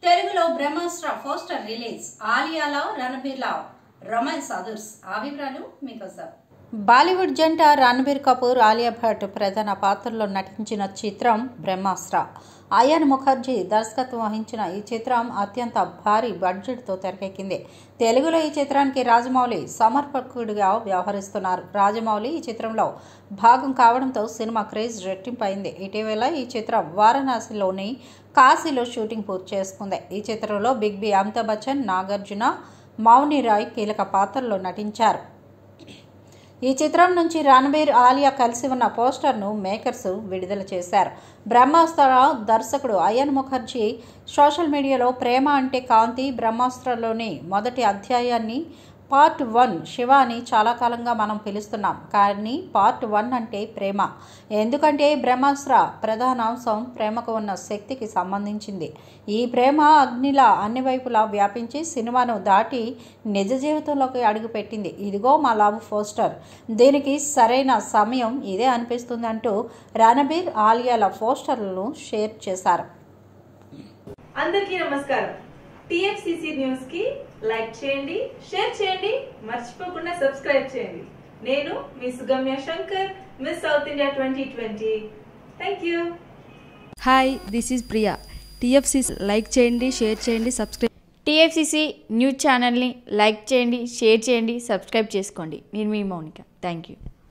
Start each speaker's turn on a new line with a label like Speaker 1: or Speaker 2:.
Speaker 1: తెలుగులో Brahmastra poster release ఆలియాలా రణబీర్లా రొమాన్స్ అదుర్స్ ఆ వివరాలు మీకోసం బాలీవుడ్ జంట రణబీర్ కపూర్ ఆలియా భట్ ప్రధాన పాత్రలో నటించిన చిత్రం బ్రహ్మాస్త్ర అయాన్ ముఖర్జీ దర్శకత్వం వహించిన ఈ చిత్రం అత్యంత భారీ బడ్జెట్తో తెరకెక్కింది తెలుగులో ఈ చిత్రానికి రాజమౌళి సమర్పకుడిగా వ్యవహరిస్తున్నారు రాజమౌళి ఈ చిత్రంలో భాగం కావడంతో సినిమా క్రేజ్ రెట్టింపైంది ఇటీవల ఈ చిత్రం వారణాసిలోని కాశీలో షూటింగ్ పూర్తి చేసుకుంది ఈ చిత్రంలో బిగ్ బి అమితాబ్ బచ్చన్ నాగార్జున మౌని రాయ్ కీలక పాత్రల్లో నటించారు ఈ చిత్రం నుంచి రణబీర్ ఆలియా కలిసి ఉన్న పోస్టర్ను మేకర్స్ విడుదల చేశారు బ్రహ్మాస్త్ర దర్శకుడు అయన్ ముఖర్జీ సోషల్ మీడియాలో ప్రేమ అంటే కాంతి బ్రహ్మాస్త్రలోని మొదటి అధ్యాయాన్ని పార్ట్ వన్ శివ అని చాలా కాలంగా మనం పిలుస్తున్నాం కానీ పార్ట్ వన్ అంటే ప్రేమ ఎందుకంటే బ్రహ్మాస్త్ర ప్రధాన అంశం ప్రేమకు ఉన్న శక్తికి సంబంధించింది ఈ ప్రేమ అగ్నిలా అన్ని వైపులా వ్యాపించి సినిమాను దాటి నిజ జీవితంలోకి అడుగుపెట్టింది ఇదిగో మా లవ్ పోస్టర్ దీనికి సరైన సమయం ఇదే అనిపిస్తుంది అంటూ రణబీర్ ఆలియాల పోస్టర్లను షేర్ చేశారు
Speaker 2: అందరికీ నమస్కారం టిఎఫ్సిసి న్యూస్ కి లైక్ చేయండి షేర్ చేయండి మర్చిపోకుండా సబ్స్క్రైబ్ చేయండి నేను మీ Sugamya Shankar miss south India twenty twenty thank you
Speaker 3: hi this is Priya TFC like చేయండి షేర్ చేయండి సబ్స్క్రైబ్
Speaker 4: టీఎఫ్సిసి న్యూస్ ఛానల్ని లైక్ చేయండి షేర్ చేయండి సబ్స్క్రైబ్ చేసుకోండి నేను మీ మౌనిక థ్యాంక్ యూ